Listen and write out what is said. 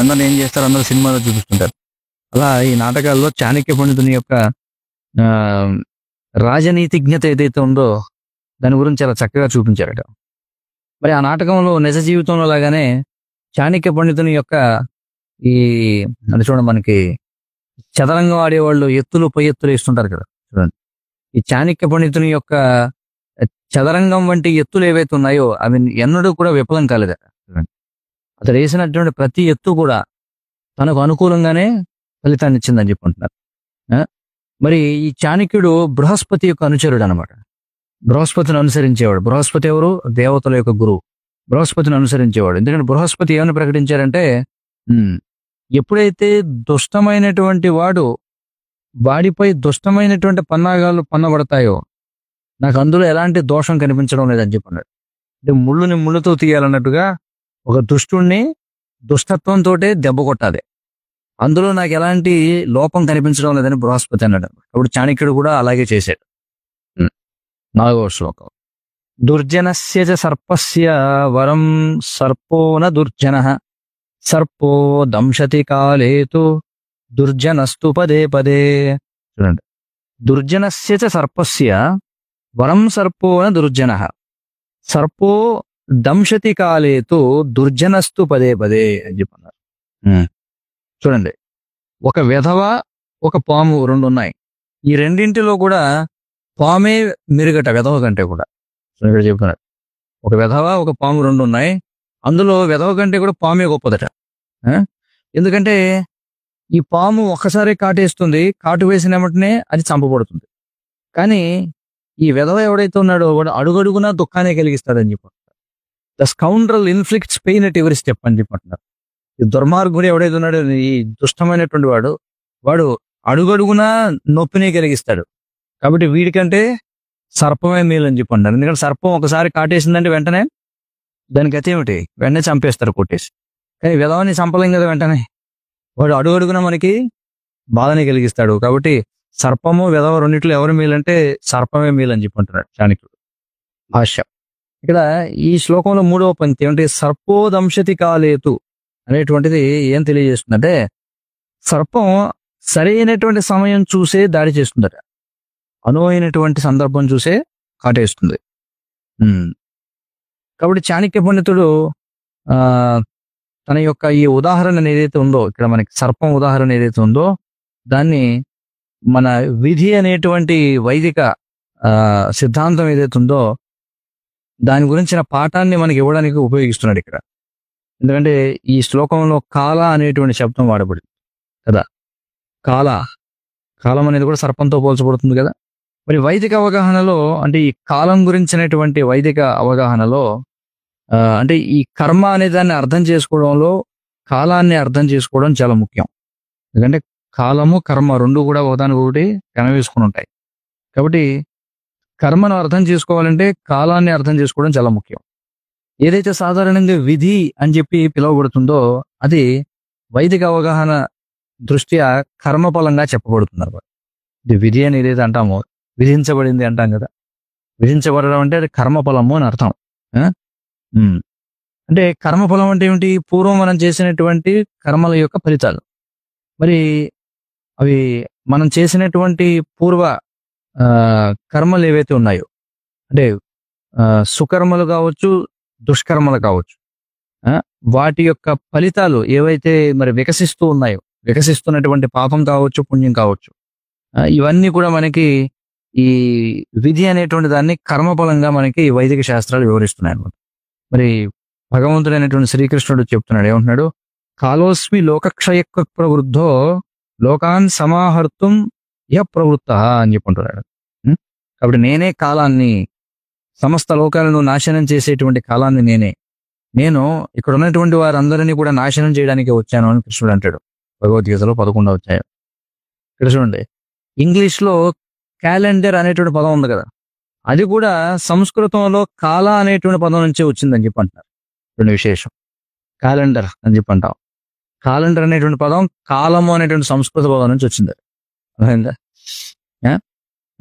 వీళ్ళందరూ ఏం చేస్తారు అందరూ సినిమాలో చూపిస్తుంటారు అలా ఈ నాటకాల్లో చాణక్య పండితుని యొక్క ఆ, రాజనీతిజ్ఞత ఏదైతే ఉందో దాని గురించి చాలా చక్కగా చూపించారట మరి ఆ నాటకంలో నిజ జీవితంలో లాగానే చాణక్య పండితుని యొక్క ఈ అంటే చూడండి మనకి చదరంగం ఆడేవాళ్ళు ఎత్తులు పై ఎత్తులు వేస్తుంటారు కదా చూడండి ఈ చాణక్య పండితుని యొక్క చదరంగం వంటి ఎత్తులు ఏవైతే ఉన్నాయో అవి ఎన్నడూ కూడా విఫలం కాలేదట చూడండి అతడు వేసినటువంటి ప్రతి ఎత్తు కూడా తనకు అనుకూలంగానే ఫలితాన్ని ఇచ్చిందని చెప్పి అంటున్నారు ఆ? మరి ఈ చాణక్యుడు బృహస్పతి యొక్క అనుచరుడు అనమాట బృహస్పతిని అనుసరించేవాడు బృహస్పతి ఎవరు దేవతల యొక్క గురువు బృహస్పతిని అనుసరించేవాడు ఎందుకంటే బృహస్పతి ఏమని ప్రకటించారంటే ఉమ్, ఎప్పుడైతే దుష్టమైనటువంటి వాడు వాడిపై దుష్టమైనటువంటి పన్నాగాలు పన్నబడతాయో నాకు అందులో ఎలాంటి దోషం కనిపించడం లేదని చెప్పన్నాడు అంటే ముళ్ళుని ముళ్ళుతో తీయాలన్నట్టుగా ఒక దుష్టుణ్ణి దుష్టత్వంతో దెబ్బ కొట్టాలి అందులో నాకు ఎలాంటి లోపం కనిపించడం లేదని బృహస్పతి అన్నాడు అప్పుడు చాణక్యుడు కూడా అలాగే చేశాడు ఉమ్. నాలుగవ శ్లోకం దుర్జనస్య చ సర్పస్య వరం సర్పోన దుర్జన సర్పో దంశతి కాలేతు దుర్జనస్తు పదే పదే చూడండి దుర్జనస్య చ సర్పస్య వరం సర్పోన దుర్జన సర్పో దంశతి కాలేతు దుర్జనస్తు పదే పదే అని చెప్పన్నారు ఉమ్. చూడండి ఒక వెధవ ఒక పాము రెండు ఉన్నాయి ఈ రెండింటిలో కూడా పామే మెరుగట వెధవ కంటే కూడా సో ఇక్కడ చెప్తున్నారు ఒక వెధవ ఒక పాము రెండు ఉన్నాయి అందులో వెధవ కంటే కూడా పామే గొప్పదట ఆ? ఎందుకంటే ఈ పాము ఒక్కసారి కాటేస్తుంది కాటు వేసిన వెంటనే అది చంపబడుతుంది కానీ ఈ వెధవ ఎవడైతే ఉన్నాడో వాడు అడుగడుగునా దుఃఖాన్ని కలిగిస్తాడని చెప్పి the scoundrel inflicts pain at every step అని చెప్పంటున్నారు ఈ దుర్మార్గుడు ఎవడైతే ఉన్నాడో ఈ దుష్టమైనటువంటి వాడు వాడు అడుగడుగునా నొప్పిని కలిగిస్తాడు కాబట్టి వీడికంటే సర్పమే మేలు అని చెప్పి అంటారు ఎందుకంటే సర్పం ఒకసారి కాటేసిందంటే వెంటనే దాని గతి ఏమిటి వెంటనే చంపేస్తారు కొట్టేసి కానీ విధవని చంపలేం కదా వెంటనే వాడు అడుగు అడుగున మనకి బాధని కలిగిస్తాడు కాబట్టి సర్పము విధవ రెండిట్లో ఎవరు మేలంటే సర్పమే మేలు అని చెప్పి అంటున్నాడు చాణక్యుడు భాష్య ఇక్కడ ఈ శ్లోకంలో మూడవ పంక్తి ఏమంటే సర్పోదంశతి కాలేతు అనేటువంటిది ఏం తెలియజేస్తుందంటే సర్పం సరైనటువంటి సమయం చూసే దాడి చేస్తుందట అనువైనటువంటి సందర్భం చూసే కాటేస్తుంది ఉమ్. కాబట్టి చాణక్య పండితుడు ఆ తన యొక్క ఈ ఉదాహరణ ఏదైతే ఉందో ఇక్కడ మనకి సర్పం ఉదాహరణ ఏదైతే ఉందో దాన్ని మన విధి అనేటువంటి వైదిక ఆ సిద్ధాంతం ఏదైతే ఉందో దాని గురించిన పాఠాన్ని మనకి ఇవ్వడానికి ఉపయోగిస్తున్నాడు ఇక్కడ ఎందుకంటే ఈ శ్లోకంలో కాల అనేటువంటి శబ్దం వాడబడింది కదా కాల కాలం అనేది కూడా సర్పంతో పోల్చబడుతుంది కదా మరి వైదిక అవగాహనలో అంటే ఈ కాలం గురించినటువంటి వైదిక అవగాహనలో ఆ, అంటే ఈ కర్మ అనే దాన్ని అర్థం చేసుకోవడంలో కాలాన్ని అర్థం చేసుకోవడం చాలా ముఖ్యం ఎందుకంటే కాలము కర్మ రెండు కూడా ఒకదానికి ఒకటి కనవేసుకుని ఉంటాయి కాబట్టి కర్మను అర్థం చేసుకోవాలంటే కాలాన్ని అర్థం చేసుకోవడం చాలా ముఖ్యం ఏదైతే సాధారణంగా విధి అని చెప్పి పిలువబడుతుందో అది వైదిక అవగాహన దృష్ట్యా కర్మఫలంగా చెప్పబడుతుంది అన్నమాట ఇది విధి అని ఏదైతే అంటామో విధించబడింది అంటాం కదా విధించబడడం అంటే అది కర్మఫలము అని అర్థం ఆ? ఉమ్. అంటే కర్మఫలం అంటే ఏమిటి పూర్వం మనం చేసినటువంటి కర్మల యొక్క ఫలితాలు మరి అవి మనం చేసినటువంటి పూర్వ ఆ, కర్మలు ఏవైతే ఉన్నాయో అంటే ఆ, సుకర్మలు కావచ్చు దుష్కర్మలు కావచ్చు ఆ, వాటి యొక్క ఫలితాలు ఏవైతే మరి వికసిస్తూ ఉన్నాయో వికసిస్తున్నటువంటి పాపం కావచ్చు పుణ్యం కావచ్చు ఆ, ఇవన్నీ కూడా మనకి ఈ విధి అనేటువంటి దాన్ని కర్మఫలంగా మనకి వైదిక శాస్త్రాలు వివరిస్తున్నాయి అన్నమాట మరి భగవంతుడైనటువంటి శ్రీకృష్ణుడు చెప్తున్నాడు ఏమంటున్నాడు కాలోస్మి లోకక్షయ ప్రవృద్ధో లోకాన్ సమాహర్తం ఇహ ప్రవృత్త అని చెప్పుంటున్నాడు ఉం? కాబట్టి నేనే కాలాన్ని సమస్త లోకాలను నాశనం చేసేటువంటి కాలాన్ని నేనే నేను ఇక్కడ ఉన్నటువంటి వారందరినీ కూడా నాశనం చేయడానికి వచ్చాను అని కృష్ణుడు అంటాడు భగవద్గీతలో పదకొండవ వచ్చాయి ఇక్కడ చూడండి ఇంగ్లీష్ లో క్యాలెండర్ అనేటువంటి పదం ఉంది కదా అది కూడా సంస్కృతంలో కాల అనేటువంటి పదం నుంచే వచ్చిందని చెప్పి అంటున్నారు రెండు విశేషం క్యాలెండర్ అని చెప్పి అంటాం క్యాలెండర్ అనేటువంటి పదం కాలము అనేటువంటి సంస్కృత పదం నుంచి వచ్చింది అర్థమైందా ఆ?